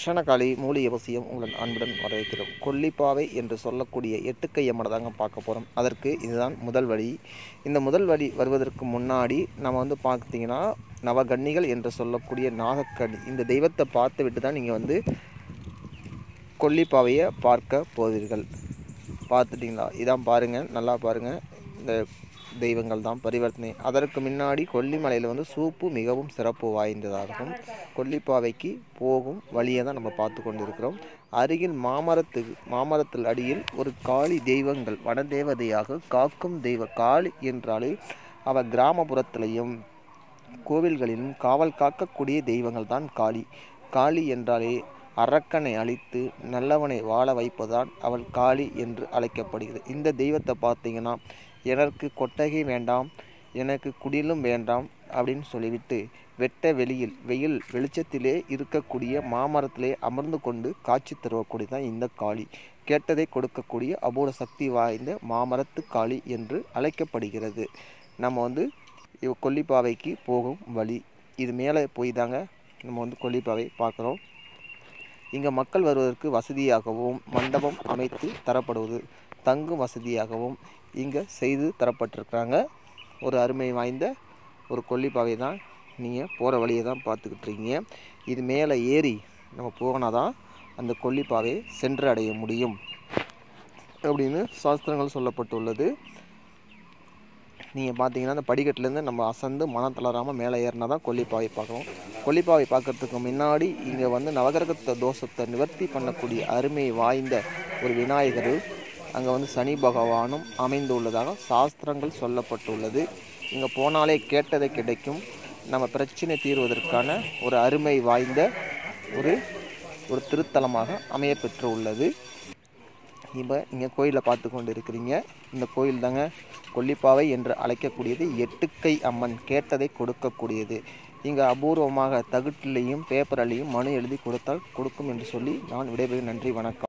தட்சணகாளி மூலிகை அவசியம் உங்கள் அன்புடன் வரவேற்கிறோம் கொல்லிப்பாவை என்று சொல்லக்கூடிய எட்டுக்கை அம்மனை தாங்க பார்க்க போகிறோம் அதற்கு இதுதான் முதல் வழி இந்த முதல் வழி வருவதற்கு முன்னாடி நம்ம வந்து பார்த்தீங்கன்னா நவகன்னிகள் என்று சொல்லக்கூடிய நாகக்கனி இந்த தெய்வத்தை பார்த்து விட்டு தான் நீங்கள் வந்து கொல்லிப்பாவையை பார்க்க போவீர்கள் பார்த்துட்டிங்களா இதான் பாருங்கள் நல்லா பாருங்கள் இந்த தெய்வங்கள் தான் பரிவர்த்தனை அதற்கு முன்னாடி கொல்லிமலையில் வந்து சூப்பு மிகவும் சிறப்பு வாய்ந்ததாகும் கொல்லிப்பாவைக்கு போகும் வழியை தான் நம்ம பார்த்து கொண்டிருக்கிறோம் அருகில் மாமரத்து மாமரத்தில் அடியில் ஒரு காளி தெய்வங்கள் வனதேவதையாக காக்கும் தெய்வ காளி என்றாலே அவ கிராமப்புறத்திலையும் கோவில்களிலும் காவல் காக்கக்கூடிய தெய்வங்கள் தான் காளி காளி என்றாலே அரக்கனை அழித்து நல்லவனை வாழ வைப்பதுதான் அவள் காளி என்று அழைக்கப்படுகிறது இந்த தெய்வத்தை பார்த்தீங்கன்னா எனக்கு கொட்டகை வேண்டாம் எனக்கு குடிலும் வேண்டாம் அப்படின்னு சொல்லிவிட்டு வெட்ட வெளியில் வெயில் வெளிச்சத்திலே இருக்கக்கூடிய மாமரத்திலே அமர்ந்து கொண்டு காட்சி தருவக்கூடிய தான் இந்த காளி கேட்டதை கொடுக்கக்கூடிய அபூர்வ சக்தி வாய்ந்த மாமரத்து காளி என்று அழைக்கப்படுகிறது நம்ம வந்து இவ் கொல்லிப்பாவைக்கு போகும் வழி இது மேலே போய் தாங்க நம்ம வந்து கொல்லிப்பாவை பார்க்குறோம் இங்கே மக்கள் வருவதற்கு வசதியாகவும் மண்டபம் அமைத்து தரப்படுவது தங்கும் வசதியாகவும் இங்கே செய்து தரப்பட்டிருக்கிறாங்க ஒரு அருமை வாய்ந்த ஒரு கொல்லிப்பாவை தான் நீங்கள் போகிற வழியை தான் பார்த்துக்கிட்டு இருக்கீங்க இது மேலே ஏறி நம்ம போனால் தான் அந்த கொல்லிப்பாவை சென்று அடைய முடியும் அப்படின்னு சாஸ்திரங்கள் சொல்லப்பட்டுள்ளது நீங்கள் பார்த்தீங்கன்னா அந்த படிக்கட்டுலேருந்து நம்ம அசந்து மனம் தளராமல் மேலே ஏறினா தான் கொல்லிப்பாவை பார்க்கணும் கொல்லிப்பாவை பார்க்கறதுக்கு முன்னாடி இங்கே வந்து நவகிரகத்தை தோஷத்தை நிவர்த்தி பண்ணக்கூடிய அருமை வாய்ந்த ஒரு விநாயகர் அங்கே வந்து சனி பகவானும் அமைந்துள்ளதாக சாஸ்திரங்கள் சொல்லப்பட்டுள்ளது இங்கே போனாலே கேட்டதை கிடைக்கும் நம்ம பிரச்சனை தீர்வதற்கான ஒரு அருமை வாய்ந்த ஒரு ஒரு திருத்தலமாக அமைய பெற்று உள்ளது இப்போ இங்கே கோயிலை பார்த்து கொண்டு இருக்கிறீங்க இந்த கோயில் தாங்க கொல்லிப்பாவை என்று அழைக்கக்கூடியது எட்டுக்கை அம்மன் கேட்டதை கொடுக்கக்கூடியது இங்கே அபூர்வமாக தகுட்டிலையும் பேப்பர்லையும் மனு எழுதி கொடுத்தால் கொடுக்கும் என்று சொல்லி நான் விடைபெறும் நன்றி வணக்கம்